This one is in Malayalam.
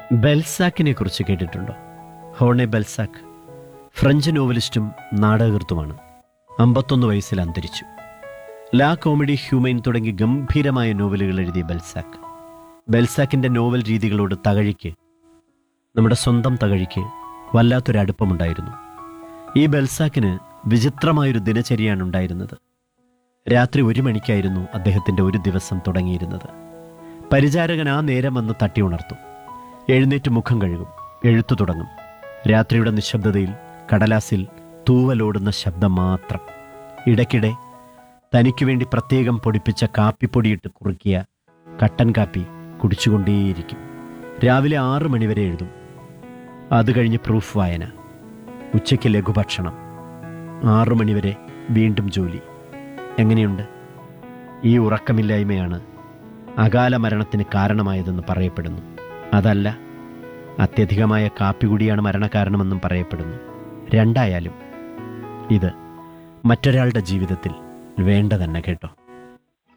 ബെൽസാക്കിനെ കുറിച്ച് കേട്ടിട്ടുണ്ടോ ഹോണെ ബെൽസാക്ക് ഫ്രഞ്ച് നോവലിസ്റ്റും നാടകകൃത്തുമാണ് അമ്പത്തൊന്ന് വയസ്സിൽ അന്തരിച്ചു ലാ കോമഡി ഹ്യൂമൈൻ തുടങ്ങി ഗംഭീരമായ നോവലുകൾ എഴുതിയ ബെൽസാക്ക് ബെൽസാക്കിൻ്റെ നോവൽ രീതികളോട് തകഴിക്ക് നമ്മുടെ സ്വന്തം തകഴിക്ക് വല്ലാത്തൊരു അടുപ്പമുണ്ടായിരുന്നു ഈ ബെൽസാക്കിന് വിചിത്രമായൊരു ദിനചര്യയാണ് ഉണ്ടായിരുന്നത് രാത്രി ഒരു മണിക്കായിരുന്നു അദ്ദേഹത്തിൻ്റെ ഒരു ദിവസം തുടങ്ങിയിരുന്നത് പരിചാരകൻ ആ നേരം വന്ന് തട്ടി ഉണർത്തും എഴുന്നേറ്റ് മുഖം കഴുകും എഴുത്തു തുടങ്ങും രാത്രിയുടെ നിശബ്ദതയിൽ കടലാസിൽ തൂവലോടുന്ന ശബ്ദം മാത്രം ഇടയ്ക്കിടെ തനിക്കു വേണ്ടി പ്രത്യേകം പൊടിപ്പിച്ച കാപ്പിപ്പൊടിയിട്ട് കുറുക്കിയ കട്ടൻ കാപ്പി കുടിച്ചുകൊണ്ടേയിരിക്കും രാവിലെ ആറ് മണിവരെ എഴുതും അത് കഴിഞ്ഞ് പ്രൂഫ് വായന ഉച്ചയ്ക്ക് ലഘുഭക്ഷണം ആറു മണിവരെ വീണ്ടും ജോലി എങ്ങനെയുണ്ട് ഈ ഉറക്കമില്ലായ്മയാണ് അകാല മരണത്തിന് കാരണമായതെന്ന് പറയപ്പെടുന്നു അതല്ല അത്യധികമായ കാപ്പികുടിയാണ് മരണകാരണമെന്നും പറയപ്പെടുന്നു രണ്ടായാലും ഇത് മറ്റൊരാളുടെ ജീവിതത്തിൽ വേണ്ട തന്നെ കേട്ടോ